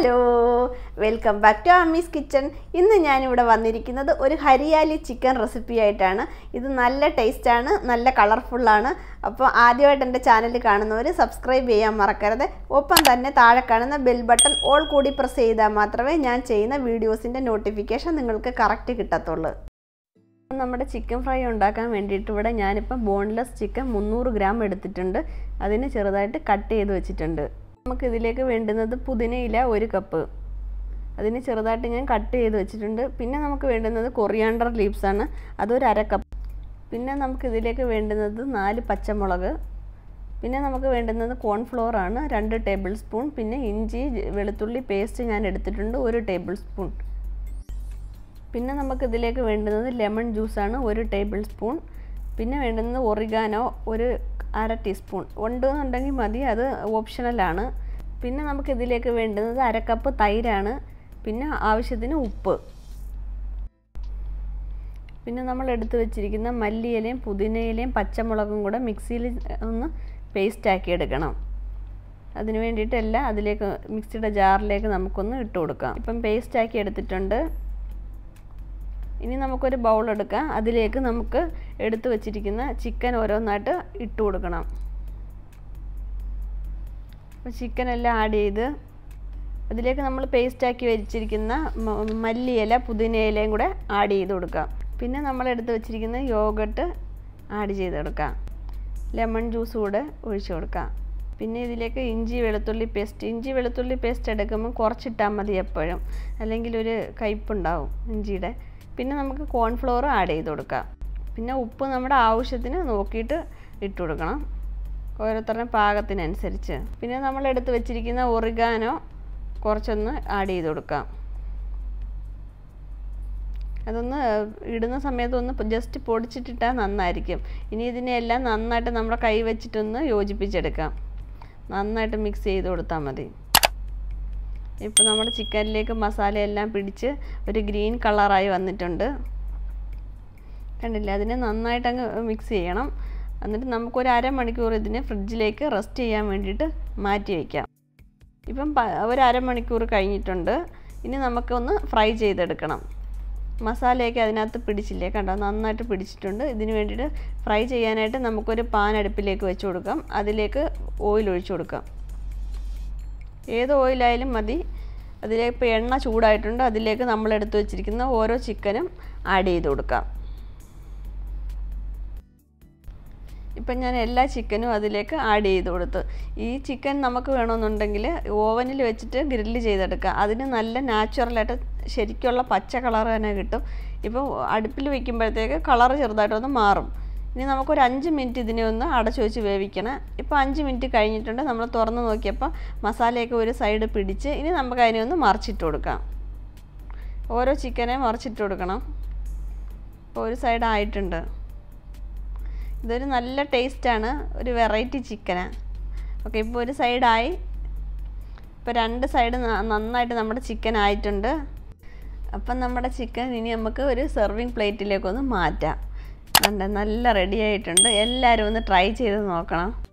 hello welcome back to Ammi's kitchen ഇന്ന് ഞാനിവിടെ വന്നിരിക്കുന്നത് ഒരു ഹരിയാലി ചിക്കൻ റെസിപ്പി ആയിട്ടാണ് ഇത് നല്ല ടേസ്റ്റാണ് നല്ല കളർഫുള്ളാണ് അപ്പോൾ ആദ്യമായിട്ട് എൻ്റെ ചാനൽ കാണുന്നവർ സബ്സ്ക്രൈബ് ചെയ്യാൻ മറക്കരുത് ഒപ്പം തന്നെ താഴെ കാണുന്ന ബെൽ ബട്ടൺ ഓൾ കൂടി പ്രസ് ചെയ്താൽ മാത്രമേ ഞാൻ ചെയ്യുന്ന വീഡിയോസിൻ്റെ നോട്ടിഫിക്കേഷൻ നിങ്ങൾക്ക് കറക്റ്റ് കിട്ടത്തുള്ളൂ നമ്മുടെ ചിക്കൻ ഫ്രൈ ഉണ്ടാക്കാൻ വേണ്ടിയിട്ട് ഇവിടെ ഞാനിപ്പം ബോൺലെസ് ചിക്കൻ മുന്നൂറ് ഗ്രാം എടുത്തിട്ടുണ്ട് അതിന് ചെറുതായിട്ട് കട്ട് ചെയ്ത് വെച്ചിട്ടുണ്ട് നമുക്ക് ഇതിലേക്ക് വേണ്ടുന്നത് പുതിനയില ഒരു കപ്പ് അതിന് ചെറുതായിട്ട് ഞാൻ കട്ട് ചെയ്ത് വെച്ചിട്ടുണ്ട് പിന്നെ നമുക്ക് വേണ്ടുന്നത് കൊറിയാണ്ടർ ലീവ്സ് ആണ് അതൊരു അര കപ്പ് പിന്നെ നമുക്ക് ഇതിലേക്ക് വേണ്ടുന്നത് നാല് പച്ചമുളക് പിന്നെ നമുക്ക് വേണ്ടുന്നത് കോൺഫ്ലോർ ആണ് രണ്ട് ടേബിൾ സ്പൂൺ പിന്നെ ഇഞ്ചി വെളുത്തുള്ളി പേസ്റ്റ് ഞാൻ എടുത്തിട്ടുണ്ട് ഒരു ടേബിൾ സ്പൂൺ പിന്നെ നമുക്ക് ഇതിലേക്ക് വേണ്ടുന്നത് ലെമൺ ജ്യൂസാണ് ഒരു ടേബിൾ സ്പൂൺ പിന്നെ വേണ്ടുന്നത് ഒറിഗാനോ ഒരു അര ടീസ്പൂൺ ഉണ്ടെന്നുണ്ടെങ്കിൽ മതി അത് ഓപ്ഷണലാണ് പിന്നെ നമുക്ക് ഇതിലേക്ക് വേണ്ടുന്നത് അര കപ്പ് തൈരാണ് പിന്നെ ആവശ്യത്തിന് ഉപ്പ് പിന്നെ നമ്മൾ എടുത്തു വെച്ചിരിക്കുന്ന മല്ലിയിലയും പുതിനയിലയും പച്ചമുളകും കൂടെ മിക്സിയിൽ ഒന്ന് പേസ്റ്റ് ആക്കി എടുക്കണം അതിന് വേണ്ടിയിട്ട് എല്ലാം അതിലേക്ക് മിക്സിയുടെ ജാറിലേക്ക് നമുക്കൊന്ന് ഇട്ട് കൊടുക്കാം ഇപ്പം പേസ്റ്റ് ആക്കി എടുത്തിട്ടുണ്ട് ഇനി നമുക്കൊരു ബൗൾ എടുക്കാം അതിലേക്ക് നമുക്ക് എടുത്തു വച്ചിരിക്കുന്ന ചിക്കൻ ഓരോന്നായിട്ട് ഇട്ട് കൊടുക്കണം അപ്പോൾ ചിക്കൻ എല്ലാം ആഡ് ചെയ്ത് അതിലേക്ക് നമ്മൾ പേസ്റ്റാക്കി വെച്ചിരിക്കുന്ന മല്ലിയില പുതിനയിലയും കൂടെ ആഡ് ചെയ്ത് കൊടുക്കാം പിന്നെ നമ്മൾ എടുത്ത് വെച്ചിരിക്കുന്ന യോഗട്ട് ആഡ് ചെയ്ത് കൊടുക്കാം ലെമൺ ജ്യൂസ് കൂടെ ഒഴിച്ചു കൊടുക്കാം പിന്നെ ഇതിലേക്ക് ഇഞ്ചി വെളുത്തുള്ളി പേസ്റ്റ് ഇഞ്ചി വെളുത്തുള്ളി പേസ്റ്റ് എടുക്കുമ്പോൾ കുറച്ചിട്ടാൽ മതി എപ്പോഴും അല്ലെങ്കിൽ ഒരു കയ്പുണ്ടാവും ഇഞ്ചിയുടെ പിന്നെ നമുക്ക് കോൺഫ്ലോർ ആഡ് ചെയ്ത് കൊടുക്കാം പിന്നെ ഉപ്പ് നമ്മുടെ ആവശ്യത്തിന് നോക്കിയിട്ട് ഇട്ട് കൊടുക്കണം ഓരോരുത്തരുടെ പാകത്തിനനുസരിച്ച് പിന്നെ നമ്മൾ എടുത്ത് വെച്ചിരിക്കുന്ന ഒറിഗാനോ കുറച്ചൊന്ന് ആഡ് ചെയ്ത് കൊടുക്കാം അതൊന്ന് ഇടുന്ന സമയത്ത് ഒന്ന് ജസ്റ്റ് പൊടിച്ചിട്ടിട്ടാൽ നന്നായിരിക്കും ഇനി ഇതിനെല്ലാം നന്നായിട്ട് നമ്മുടെ കൈ വെച്ചിട്ടൊന്ന് യോജിപ്പിച്ചെടുക്കാം നന്നായിട്ട് മിക്സ് ചെയ്ത് കൊടുത്താൽ മതി ഇപ്പോൾ നമ്മുടെ ചിക്കനിലേക്ക് മസാലയെല്ലാം പിടിച്ച് ഒരു ഗ്രീൻ കളറായി വന്നിട്ടുണ്ട് കണ്ടില്ല അതിനെ നന്നായിട്ട് അങ്ങ് മിക്സ് ചെയ്യണം എന്നിട്ട് നമുക്കൊരു അരമണിക്കൂർ ഇതിനെ ഫ്രിഡ്ജിലേക്ക് റെസ്റ്റ് ചെയ്യാൻ വേണ്ടിയിട്ട് മാറ്റി വയ്ക്കാം ഇപ്പം ഒരു അരമണിക്കൂർ കഴിഞ്ഞിട്ടുണ്ട് ഇനി നമുക്കൊന്ന് ഫ്രൈ ചെയ്തെടുക്കണം മസാലയൊക്കെ അതിനകത്ത് പിടിച്ചില്ലേ കണ്ടോ നന്നായിട്ട് പിടിച്ചിട്ടുണ്ട് ഇതിന് വേണ്ടിയിട്ട് ഫ്രൈ ചെയ്യാനായിട്ട് നമുക്കൊരു പാൻ അടുപ്പിലേക്ക് വെച്ച് കൊടുക്കാം അതിലേക്ക് ഓയിൽ ഒഴിച്ചു കൊടുക്കാം ഏത് ഓയിലായാലും മതി അതിലേക്ക് ഇപ്പോൾ എണ്ണ ചൂടായിട്ടുണ്ട് അതിലേക്ക് നമ്മൾ എടുത്തു വെച്ചിരിക്കുന്ന ഓരോ ചിക്കനും ആഡ് ചെയ്ത് കൊടുക്കാം ഇപ്പം ഞാൻ എല്ലാ ചിക്കനും അതിലേക്ക് ആഡ് ചെയ്ത് കൊടുത്തു ഈ ചിക്കൻ നമുക്ക് വേണമെന്നുണ്ടെങ്കിൽ ഓവനിൽ വെച്ചിട്ട് ഗ്രില്ല് ചെയ്തെടുക്കാം അതിന് നല്ല നാച്ചുറലായിട്ട് ശരിക്കുള്ള പച്ച കളർ തന്നെ കിട്ടും ഇപ്പോൾ അടുപ്പിൽ വയ്ക്കുമ്പോഴത്തേക്ക് കളർ ചെറുതായിട്ടൊന്ന് മാറും ഇനി നമുക്കൊരു അഞ്ച് മിനിറ്റ് ഇതിനെ ഒന്ന് അടച്ചു വെച്ച് വേവിക്കണം ഇപ്പോൾ അഞ്ച് മിനിറ്റ് കഴിഞ്ഞിട്ടുണ്ട് നമ്മൾ തുറന്ന് നോക്കിയപ്പോൾ മസാലയൊക്കെ ഒരു സൈഡ് പിടിച്ച് ഇനി നമുക്ക് അതിനെ ഒന്ന് മറിച്ചിട്ട് കൊടുക്കാം ഓരോ ചിക്കനെ മറിച്ചിട്ട് കൊടുക്കണം ഇപ്പോൾ ഒരു സൈഡ് ആയിട്ടുണ്ട് ഇതൊരു നല്ല ടേസ്റ്റാണ് ഒരു വെറൈറ്റി ചിക്കനാണ് ഓക്കെ ഇപ്പോൾ ഒരു സൈഡായി ഇപ്പോൾ രണ്ട് സൈഡ് നന്നായിട്ട് നമ്മുടെ ചിക്കൻ ആയിട്ടുണ്ട് അപ്പം നമ്മുടെ ചിക്കൻ ഇനി നമുക്ക് ഒരു സെർവിങ് പ്ലേറ്റിലേക്കൊന്ന് മാറ്റാം കണ്ട നല്ല റെഡി ആയിട്ടുണ്ട് എല്ലാവരും ഒന്ന് ട്രൈ ചെയ്ത് നോക്കണം